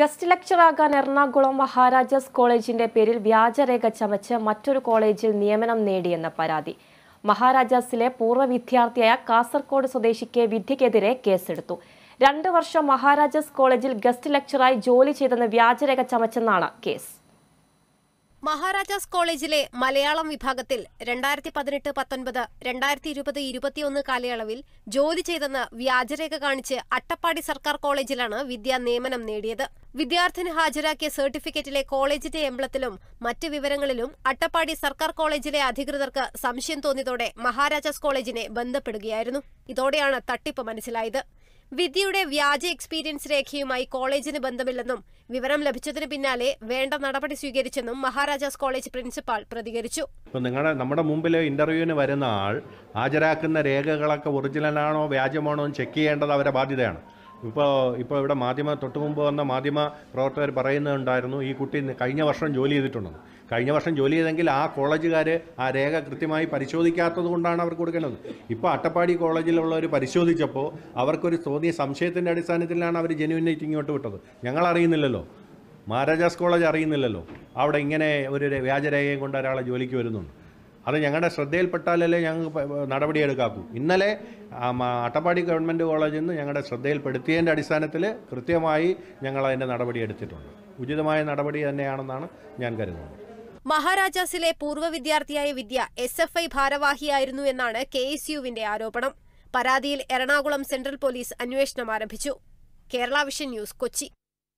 guest ലെക്ചറാകാൻ Ernakulam Maharajas കോളേജിന്റെ പേരിൽ വ്യാജരേഖ ചമച്ച് മറ്റൊരു കോളേജിൽ നിയമനം നേടിയെന്ന പരാതി മഹാരാജാസിലെ പൂർവ്വ വിദ്യാർത്ഥിയായ കാസർഗോഡ് സ്വദേശിക്ക് വിദ്യക്കെതിരെ കേസെടുത്തു രണ്ട് വർഷം മഹാരാജാസ് കോളേജിൽ ഗസ്റ്റ് ലെക്ചറായി ജോലി ചെയ്തെന്ന് വ്യാജരേഖ ചമച്ചെന്നാണ് കേസ് മഹാരാജാസ് കോളേജിലെ മലയാളം വിഭാഗത്തിൽ രണ്ടായിരത്തി പതിനെട്ട് പത്തൊൻപത് രണ്ടായിരത്തി ഇരുപത് ഇരുപത്തിയൊന്ന് കാലയളവിൽ ജോലി ചെയ്തെന്ന് വ്യാജരേഖ കാണിച്ച് അട്ടപ്പാടി സർക്കാർ കോളേജിലാണ് വിദ്യ നിയമനം നേടിയത് വിദ്യാർത്ഥിനി ഹാജരാക്കിയ സർട്ടിഫിക്കറ്റിലെ കോളേജിന്റെ എംബ്ലത്തിലും മറ്റ് വിവരങ്ങളിലും അട്ടപ്പാടി സർക്കാർ കോളേജിലെ അധികൃതർക്ക് സംശയം തോന്നിയതോടെ മഹാരാജാസ് കോളേജിനെ ബന്ധപ്പെടുകയായിരുന്നു ഇതോടെയാണ് തട്ടിപ്പ് മനസ്സിലായത് വിദ്യയുടെ വ്യാജ എക്സ്പീരിയൻസ് രേഖയുമായി കോളേജിന് ബന്ധമില്ലെന്നും വിവരം ലഭിച്ചതിന് പിന്നാലെ വേണ്ട നടപടി സ്വീകരിച്ചെന്നും മഹാരാജാസ് കോളേജ് പ്രിൻസിപ്പാൾ പ്രതികരിച്ചു ഇപ്പോൾ നിങ്ങളുടെ നമ്മുടെ മുമ്പിൽ ഇൻ്റർവ്യൂവിന് വരുന്ന ആൾ ഹാജരാക്കുന്ന രേഖകളൊക്കെ ഒറിജിനലാണോ വ്യാജമാണോ എന്ന് ചെക്ക് ചെയ്യേണ്ടത് അവരുടെ ബാധ്യതയാണ് ഇപ്പോൾ ഇപ്പോൾ ഇവിടെ മാധ്യമ തൊട്ട് മുമ്പ് വന്ന മാധ്യമ പ്രവർത്തകർ പറയുന്നുണ്ടായിരുന്നു ഈ കുട്ടി കഴിഞ്ഞ വർഷം ജോലി ചെയ്തിട്ടുണ്ടെന്ന് കഴിഞ്ഞ വർഷം ജോലി ചെയ്തെങ്കിൽ ആ കോളേജുകാർ ആ രേഖ കൃത്യമായി പരിശോധിക്കാത്തത് കൊണ്ടാണ് അവർക്ക് കൊടുക്കേണ്ടത് ഇപ്പോൾ അട്ടപ്പാടി കോളേജിലുള്ളവർ പരിശോധിച്ചപ്പോൾ അവർക്കൊരു തോന്നിയ സംശയത്തിൻ്റെ അടിസ്ഥാനത്തിലാണ് അവർ ജെനുവിനായിട്ട് ഇങ്ങോട്ട് വിട്ടത് ഞങ്ങൾ അറിയുന്നില്ലല്ലോ മഹാരാജാസ് കോളേജ് അറിയുന്നില്ലല്ലോ അവിടെ ഇങ്ങനെ ഒരു രെ- വ്യാജരേഖയും കൊണ്ട് ഒരാളെ ജോലിക്ക് വരുന്നുണ്ട് അത് ഞങ്ങളുടെ ശ്രദ്ധയിൽപ്പെട്ടാലല്ലേ ഞങ്ങൾ പ- പ- നടപടിയെടുക്കാക്കൂ ഇന്നലെ ആ, മ- അട്ടപ്പാടി ഗവൺമെൻറ് കോളേജിൽ നിന്ന് ഞങ്ങളുടെ ശ്രദ്ധയിൽപ്പെടുത്തിയതിൻ്റെ അടിസ്ഥാനത്തിൽ കൃത്യമായി ഞങ്ങൾ അതിൻ്റെ നടപടി എടുത്തിട്ടുണ്ട് ഉചിതമായ നടപടി തന്നെയാണെന്നാണ് ഞാൻ കരുതുന്നത് മഹാരാജാസിലെ പൂർവ്വ വിദ്യാർത്ഥിയായ വിദ്യ എസ് എഫ് ഐ ഭാരവാഹിയായിരുന്നു എന്നാണ് കെ എസ് യുവിന്റെ ആരോപണം പരാതിയിൽ എറണാകുളം സെൻട്രൽ പോലീസ് അന്വേഷണം ആരംഭിച്ചു കേരള വിഷൻ ന്യൂസ് കൊച്ചി